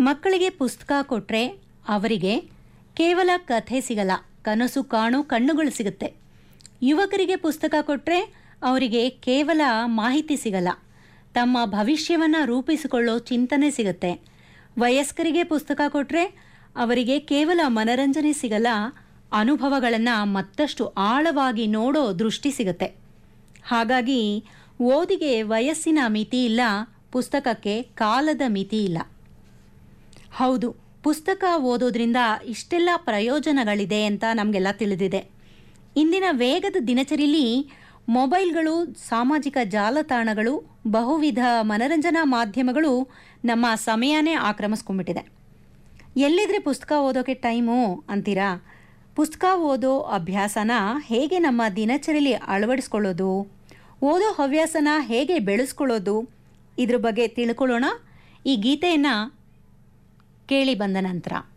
ಮಕ್ಕಳಿಗೆ ಪುಸ್ತಕ ಕೊಟ್ಟರೆ ಅವರಿಗೆ ಕೇವಲ ಕಥೆ ಸಿಗಲ್ಲ ಕನಸು ಕಾಣು ಕಣ್ಣುಗಳು ಸಿಗುತ್ತೆ ಯುವಕರಿಗೆ ಪುಸ್ತಕ ಕೊಟ್ಟರೆ ಅವರಿಗೆ ಕೇವಲ ಮಾಹಿತಿ ಸಿಗಲ್ಲ ತಮ್ಮ ಭವಿಷ್ಯವನ್ನು ರೂಪಿಸಿಕೊಳ್ಳೋ ಚಿಂತನೆ ಸಿಗುತ್ತೆ ವಯಸ್ಕರಿಗೆ ಪುಸ್ತಕ ಕೊಟ್ಟರೆ ಅವರಿಗೆ ಕೇವಲ ಮನರಂಜನೆ ಸಿಗಲ್ಲ ಅನುಭವಗಳನ್ನು ಮತ್ತಷ್ಟು ಆಳವಾಗಿ ನೋಡೋ ದೃಷ್ಟಿ ಸಿಗುತ್ತೆ ಹಾಗಾಗಿ ಓದಿಗೆ ವಯಸ್ಸಿನ ಮಿತಿ ಇಲ್ಲ ಪುಸ್ತಕಕ್ಕೆ ಕಾಲದ ಮಿತಿ ಇಲ್ಲ ಹೌದು ಪುಸ್ತಕ ಓದೋದ್ರಿಂದ ಇಷ್ಟೆಲ್ಲ ಪ್ರಯೋಜನಗಳಿದೆ ಅಂತ ನಮಗೆಲ್ಲ ತಿಳಿದಿದೆ ಇಂದಿನ ವೇಗದ ದಿನಚರಿಯಲ್ಲಿ ಮೊಬೈಲ್ಗಳು ಸಾಮಾಜಿಕ ಜಾಲತಾಣಗಳು ಬಹುವಿಧ ಮನರಂಜನಾ ಮಾಧ್ಯಮಗಳು ನಮ್ಮ ಸಮಯನೇ ಆಕ್ರಮಿಸ್ಕೊಂಡ್ಬಿಟ್ಟಿದೆ ಎಲ್ಲಿದ್ರೆ ಪುಸ್ತಕ ಓದೋಕೆ ಟೈಮು ಅಂತೀರಾ ಪುಸ್ತಕ ಓದೋ ಅಭ್ಯಾಸನ ಹೇಗೆ ನಮ್ಮ ದಿನಚರಿಯಲ್ಲಿ ಅಳವಡಿಸ್ಕೊಳ್ಳೋದು ಓದೋ ಹವ್ಯಾಸನ ಹೇಗೆ ಬೆಳೆಸ್ಕೊಳ್ಳೋದು ಇದ್ರ ಬಗ್ಗೆ ತಿಳ್ಕೊಳ್ಳೋಣ ಈ ಗೀತೆಯನ್ನು ಕೇಳಿ ಬಂದ ನಂತರ